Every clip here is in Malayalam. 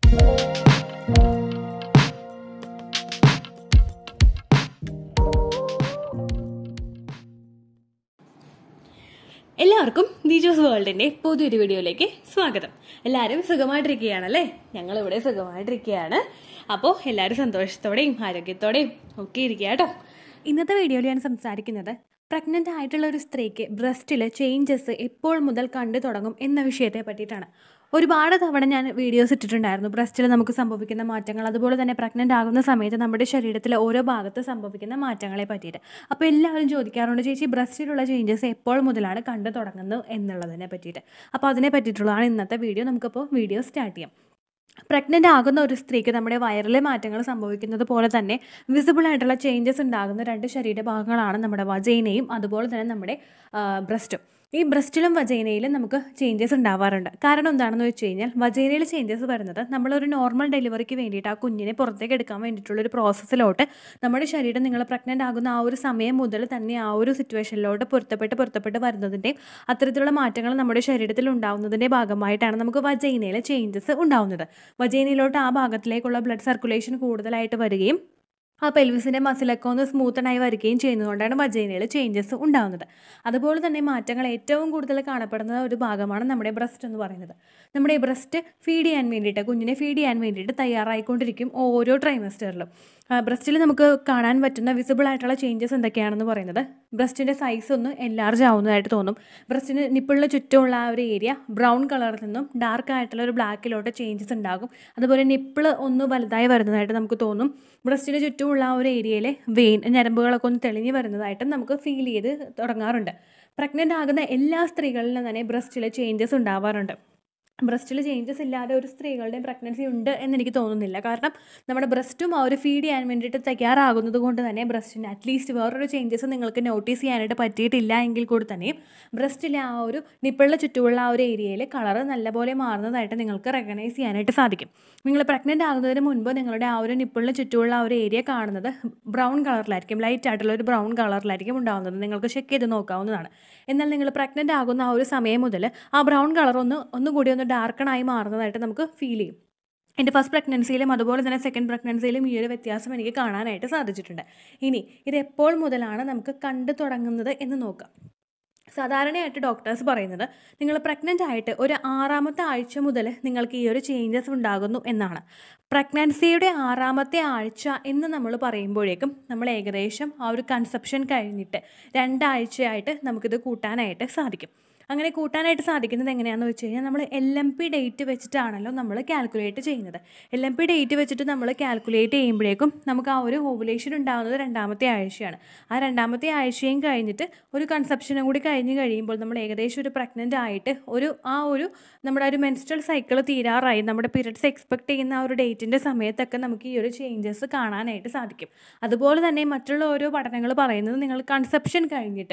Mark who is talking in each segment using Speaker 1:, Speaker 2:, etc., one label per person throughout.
Speaker 1: എല്ലാവർക്കും ദീജോസ് വേൾഡിന്റെ പുതിയൊരു വീഡിയോയിലേക്ക് സ്വാഗതം എല്ലാവരും സുഖമായിട്ടിരിക്കുകയാണല്ലേ ഞങ്ങൾ ഇവിടെ സുഖമായിട്ടിരിക്കുകയാണ് അപ്പോൾ എല്ലാവരും സന്തോഷത്തോടെയും ആരോഗ്യത്തോടെയും ഒക്കെ ഇരിക്കുക കേട്ടോ ഇന്നത്തെ വീഡിയോയിൽ ഞാൻ സംസാരിക്കുന്നത് പ്രഗ്നൻ്റ് ആയിട്ടുള്ള ഒരു സ്ത്രീക്ക് ബ്രസ്റ്റിൽ ചേഞ്ചസ് എപ്പോൾ മുതൽ കണ്ടു തുടങ്ങും എന്ന വിഷയത്തെ പറ്റിയിട്ടാണ് ഒരുപാട് തവണ ഞാൻ വീഡിയോസ് ഇട്ടിട്ടുണ്ടായിരുന്നു ബ്രസ്റ്റിൽ നമുക്ക് സംഭവിക്കുന്ന മാറ്റങ്ങൾ അതുപോലെ തന്നെ പ്രഗ്നൻ്റ് ആകുന്ന സമയത്ത് നമ്മുടെ ശരീരത്തിലെ ഓരോ ഭാഗത്ത് സംഭവിക്കുന്ന മാറ്റങ്ങളെ പറ്റിയിട്ട് അപ്പോൾ എല്ലാവരും ചോദിക്കാറുണ്ട് ചേച്ചി ബ്രസ്റ്റിലുള്ള ചേഞ്ചസ് എപ്പോൾ മുതലാണ് കണ്ടു തുടങ്ങുന്നത് എന്നുള്ളതിനെ പറ്റിയിട്ട് അപ്പോൾ അതിനെ പറ്റിയിട്ടുള്ളതാണ് ഇന്നത്തെ വീഡിയോ നമുക്കപ്പോൾ വീഡിയോ സ്റ്റാർട്ട് ചെയ്യാം പ്രഗ്നൻ്റ് ആകുന്ന ഒരു സ്ത്രീക്ക് നമ്മുടെ വയറിലെ മാറ്റങ്ങൾ സംഭവിക്കുന്നത് പോലെ തന്നെ വിസിബിൾ ആയിട്ടുള്ള ചേഞ്ചസ് ഉണ്ടാകുന്ന രണ്ട് ശരീരഭാഗങ്ങളാണ് നമ്മുടെ വജൈനയും അതുപോലെ തന്നെ നമ്മുടെ ബ്രസ്റ്റും ഈ ബ്രസ്റ്റിലും വജൈനയിലും നമുക്ക് ചേഞ്ചസ് ഉണ്ടാവാറുണ്ട് കാരണം എന്താണെന്ന് വെച്ച് കഴിഞ്ഞാൽ വജൈനയിൽ ചേഞ്ചസ് വരുന്നത് നമ്മളൊരു നോർമൽ ഡെലിവറിക്ക് വേണ്ടിയിട്ട് ആ കുഞ്ഞിനെ പുറത്തേക്ക് എടുക്കാൻ വേണ്ടിയിട്ടുള്ള ഒരു പ്രോസസ്സിലോട്ട് നമ്മുടെ ശരീരം നിങ്ങൾ പ്രഗ്നൻ്റ് ആകുന്ന ആ ഒരു സമയം മുതൽ തന്നെ ആ ഒരു സിറ്റുവേഷനിലോട്ട് പൊരുത്തപ്പെട്ട് പൊരുത്തപ്പെട്ട് വരുന്നതിൻ്റെയും അത്തരത്തിലുള്ള മാറ്റങ്ങൾ നമ്മുടെ ശരീരത്തിൽ ഉണ്ടാവുന്നതിൻ്റെ ഭാഗമായിട്ടാണ് നമുക്ക് വജൈനയിലെ ചേഞ്ചസ് ഉണ്ടാവുന്നത് വജൈനയിലോട്ട് ആ ഭാഗത്തിലേക്കുള്ള ബ്ലഡ് സർക്കുലേഷൻ കൂടുതലായിട്ട് വരികയും ആ പെൽവിസിൻ്റെ മസിലൊക്കെ ഒന്ന് സ്മൂത്തനായി വരികയും ചെയ്യുന്നതുകൊണ്ടാണ് വജൈനയിൽ ചേഞ്ചസ് ഉണ്ടാകുന്നത് അതുപോലെ തന്നെ മാറ്റങ്ങൾ ഏറ്റവും കൂടുതൽ കാണപ്പെടുന്ന ഒരു ഭാഗമാണ് നമ്മുടെ ബ്രസ്റ്റ് എന്ന് പറയുന്നത് നമ്മുടെ ഈ ബ്രസ്റ്റ് ഫീഡ് ചെയ്യാൻ വേണ്ടിയിട്ട് കുഞ്ഞിനെ ഫീഡ് ചെയ്യാൻ വേണ്ടിയിട്ട് തയ്യാറായിക്കൊണ്ടിരിക്കും ഓരോ ട്രൈമസ്റ്ററിലും ബ്രസ്റ്റിൽ നമുക്ക് കാണാൻ പറ്റുന്ന വിസിബിൾ ആയിട്ടുള്ള ചേഞ്ചസ് എന്തൊക്കെയാണെന്ന് പറയുന്നത് ബ്രസ്റ്റിൻ്റെ സൈസ് ഒന്ന് എൻലാർജ് ആവുന്നതായിട്ട് തോന്നും ബ്രസ്റ്റിന് നിപ്പിളിന് ചുറ്റുമുള്ള ആ ഒരു ഏരിയ ബ്രൗൺ കളറിൽ നിന്നും ഡാർക്ക് ആയിട്ടുള്ള ഒരു ബ്ലാക്കിലോട്ട് ചേഞ്ചസ് ഉണ്ടാകും അതുപോലെ നിപ്പിള് ഒന്ന് വലുതായി വരുന്നതായിട്ട് നമുക്ക് തോന്നും ബ്രസ്റ്റിന് ചുറ്റുമുള്ള ആ ഒരു ഏരിയയിലെ വെയിൻ ഞരമ്പുകളൊക്കെ ഒന്ന് തെളിഞ്ഞു വരുന്നതായിട്ട് നമുക്ക് ഫീൽ ചെയ്ത് തുടങ്ങാറുണ്ട് പ്രഗ്നൻ്റ് ആകുന്ന എല്ലാ സ്ത്രീകളിലും തന്നെ ബ്രസ്റ്റിൽ ചേഞ്ചസ് ഉണ്ടാവാറുണ്ട് ബ്രസ്റ്റിൽ ചേഞ്ചസ് ഇല്ലാതെ ഒരു സ്ത്രീകളുടെ പ്രഗ്നൻസി ഉണ്ട് എന്ന് എനിക്ക് തോന്നുന്നില്ല കാരണം നമ്മുടെ ബ്രസ്റ്റും ആ ഒരു ഫീഡ് ചെയ്യാൻ വേണ്ടിയിട്ട് തയ്യാറാകുന്നത് കൊണ്ട് തന്നെ ബ്രസ്റ്റിന് അറ്റ്ലീസ്റ്റ് വേറൊരു ചേഞ്ചസ് നിങ്ങൾക്ക് നോട്ടീസ് ചെയ്യാനായിട്ട് പറ്റിയിട്ടില്ല എങ്കിൽ കൂടി തന്നെയും ബ്രസ്റ്റിലെ ആ ഒരു നിപ്പിളിന് ചുറ്റുമുള്ള ആ ഒരു ഏരിയയിൽ കളറ് നല്ലപോലെ മാറുന്നതായിട്ട് നിങ്ങൾക്ക് റെക്കഗ്നൈസ് ചെയ്യാനായിട്ട് സാധിക്കും നിങ്ങൾ പ്രഗ്നൻ്റ് ആകുന്നതിന് മുൻപ് നിങ്ങളുടെ ആ ഒരു നിപ്പിളിന് ചുറ്റുമുള്ള ആ ഒരു ഏരിയ കാണുന്നത് ബ്രൗൺ കളറിലായിരിക്കും ലൈറ്റ് ആയിട്ടുള്ള ഒരു ബ്രൗൺ കളറിലായിരിക്കും ഉണ്ടാകുന്നത് നിങ്ങൾക്ക് ചെക്ക് ചെയ്ത് നോക്കാവുന്നതാണ് എന്നാൽ നിങ്ങൾ പ്രഗ്നൻ്റ് ആകുന്ന ആ ഒരു സമയം മുതൽ ആ ബ്രൗൺ കളർ ഒന്ന് ഒന്നുകൂടി ഒന്ന് ഡാർക്കണായി മാറുന്നതായിട്ട് നമുക്ക് ഫീൽ ചെയ്യും എൻ്റെ ഫസ്റ്റ് പ്രഗ്നൻസിയിലും അതുപോലെ തന്നെ സെക്കൻഡ് പ്രഗ്നൻസിയിലും ഈ ഒരു വ്യത്യാസം എനിക്ക് കാണാനായിട്ട് സാധിച്ചിട്ടുണ്ട് ഇനി ഇത് എപ്പോൾ മുതലാണ് നമുക്ക് കണ്ടു തുടങ്ങുന്നത് എന്ന് നോക്കാം സാധാരണയായിട്ട് ഡോക്ടേഴ്സ് പറയുന്നത് നിങ്ങൾ പ്രഗ്നൻ്റ് ആയിട്ട് ഒരു ആറാമത്തെ ആഴ്ച മുതൽ നിങ്ങൾക്ക് ഈ ഒരു ചേഞ്ചസ് ഉണ്ടാകുന്നു എന്നാണ് പ്രഗ്നൻസിയുടെ ആറാമത്തെ ആഴ്ച എന്ന് നമ്മൾ പറയുമ്പോഴേക്കും നമ്മൾ ഏകദേശം ആ ഒരു കൺസെപ്ഷൻ കഴിഞ്ഞിട്ട് രണ്ടാഴ്ചയായിട്ട് നമുക്കിത് കൂട്ടാനായിട്ട് സാധിക്കും അങ്ങനെ കൂട്ടാനായിട്ട് സാധിക്കുന്നത് എങ്ങനെയാണെന്ന് വെച്ച് കഴിഞ്ഞാൽ നമ്മൾ എൽ എം പി ഡേറ്റ് വെച്ചിട്ടാണല്ലോ നമ്മൾ കാൽക്കുലേറ്റ് ചെയ്യുന്നത് എൽ എം പി ഡേറ്റ് വെച്ചിട്ട് നമ്മൾ കാൽക്കുലേറ്റ് ചെയ്യുമ്പോഴേക്കും നമുക്ക് ആ ഒരു ഓവുലേഷൻ ഉണ്ടാകുന്നത് രണ്ടാമത്തെ ആഴ്ചയാണ് ആ രണ്ടാമത്തെ ആഴ്ചയും കഴിഞ്ഞിട്ട് ഒരു കൺസെപ്ഷനും കൂടി കഴിഞ്ഞ് കഴിയുമ്പോൾ നമ്മൾ ഏകദേശം ഒരു പ്രഗ്നൻ്റ് ആയിട്ട് ഒരു ആ ഒരു നമ്മുടെ ഒരു മെൻസ്ട്രൽ സൈക്കിൾ തീരാറായി നമ്മുടെ പീരിയഡ്സ് എക്സ്പെക്ട് ചെയ്യുന്ന ആ ഒരു ഡേറ്റിൻ്റെ സമയത്തൊക്കെ നമുക്ക് ഈ ഒരു ചേഞ്ചസ് കാണാനായിട്ട് സാധിക്കും അതുപോലെ തന്നെ മറ്റുള്ള ഓരോ പഠനങ്ങൾ പറയുന്നത് നിങ്ങൾ കൺസെപ്ഷൻ കഴിഞ്ഞിട്ട്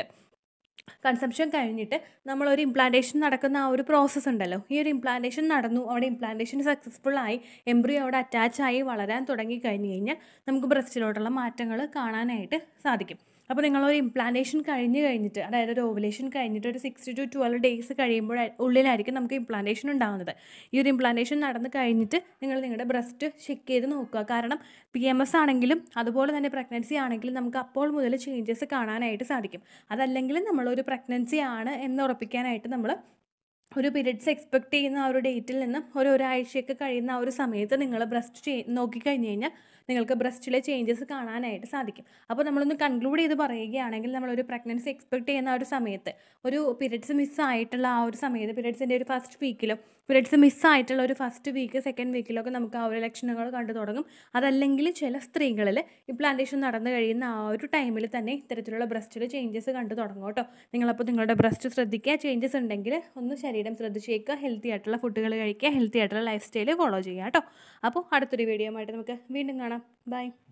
Speaker 1: കൺസെപ്ഷൻ കഴിഞ്ഞിട്ട് നമ്മളൊരു ഇംപ്ലാന്റേഷൻ നടക്കുന്ന ആ ഒരു പ്രോസസ്സ് ഉണ്ടല്ലോ ഈ ഒരു ഇംപ്ലാന്റേഷൻ നടന്നു അവിടെ ഇംപ്ലാന്റേഷൻ സക്സസ്ഫുൾ ആയി എംബ്രിയോ അവിടെ അറ്റാച്ച് ആയി വളരാൻ തുടങ്ങി കഴിഞ്ഞ് കഴിഞ്ഞാൽ നമുക്ക് ബ്രസ്റ്റിലോട്ടുള്ള മാറ്റങ്ങൾ കാണാനായിട്ട് സാധിക്കും അപ്പോൾ നിങ്ങളൊരു ഇംപ്ലാന്റേഷൻ കഴിഞ്ഞ് കഴിഞ്ഞിട്ട് അതായത് ഒരു ഓവുലേഷൻ കഴിഞ്ഞിട്ട് ഒരു സിക്സ് ടു ട്വൽവ് ഡേയ്സ് കഴിയുമ്പോൾ ഉള്ളിലായിരിക്കും നമുക്ക് ഇംപ്ലാന്റേഷൻ ഉണ്ടാകുന്നത് ഈ ഒരു ഇംപ്ലാന്റേഷൻ നടന്ന് കഴിഞ്ഞിട്ട് നിങ്ങൾ നിങ്ങളുടെ ബ്രസ്റ്റ് ചെക്ക് ചെയ്ത് നോക്കുക കാരണം പി എം എസ് ആണെങ്കിലും അതുപോലെ തന്നെ പ്രഗ്നൻസി ആണെങ്കിലും നമുക്ക് അപ്പോൾ മുതൽ ചേഞ്ചസ് കാണാനായിട്ട് സാധിക്കും അതല്ലെങ്കിൽ നമ്മളൊരു പ്രഗ്നൻസി ആണ് എന്ന് ഉറപ്പിക്കാനായിട്ട് നമ്മൾ ഒരു പീരിയഡ്സ് എക്സ്പെക്ട് ചെയ്യുന്ന ആ ഒരു ഡേറ്റിൽ നിന്നും ഒരു ഒരാഴ്ചയൊക്കെ കഴിയുന്ന ആ ഒരു സമയത്ത് നിങ്ങൾ ബ്രസ്റ്റ് ചെയ് നോക്കിക്കഴിഞ്ഞ് കഴിഞ്ഞാൽ നിങ്ങൾക്ക് ബ്രസ്റ്റിലെ ചേഞ്ചസ് കാണാനായിട്ട് സാധിക്കും അപ്പോൾ നമ്മളൊന്ന് കൺക്ലൂഡ് ചെയ്ത് പറയുകയാണെങ്കിൽ നമ്മളൊരു പ്രഗ്നൻസി എക്സ്പെക്ട് ചെയ്യുന്ന ആ ഒരു സമയത്ത് ഒരു പീരിയഡ്സ് മിസ്സായിട്ടുള്ള ആ ഒരു സമയത്ത് പീരിയഡ്സിൻ്റെ ഒരു ഫസ്റ്റ് വീക്കിലും പീരിയഡ്സ് മിസ്സായിട്ടുള്ള ഒരു ഫസ്റ്റ് വീക്ക് സെക്കൻഡ് വീക്കിലൊക്കെ നമുക്ക് ആ ഒരു ലക്ഷണങ്ങൾ കണ്ടു തുടങ്ങും അതല്ലെങ്കിൽ ചില സ്ത്രീകളിൽ ഇംപ്ലാന്റേഷൻ നടന്നു കഴിയുന്ന ആ ഒരു ടൈമിൽ തന്നെ ഇത്തരത്തിലുള്ള ബ്രസ്റ്റിൽ ചേഞ്ചസ് കണ്ടു തുടങ്ങും കേട്ടോ നിങ്ങളപ്പോൾ നിങ്ങളുടെ ബ്രസ്റ്റ് ശ്രദ്ധിക്കുക ചേഞ്ചസ് ഉണ്ടെങ്കിൽ ഒന്ന് ശരീരം ശ്രദ്ധിച്ചേക്കുക ഹെൽത്തി ആയിട്ടുള്ള ഫുഡുകൾ കഴിക്കുക ഹെൽത്തി ആയിട്ടുള്ള ലൈഫ് സ്റ്റൈൽ ഫോളോ ചെയ്യുക കേട്ടോ അപ്പോൾ അടുത്തൊരു വീഡിയോ ആയിട്ട് നമുക്ക് വീണ്ടും കാണാം ബൈ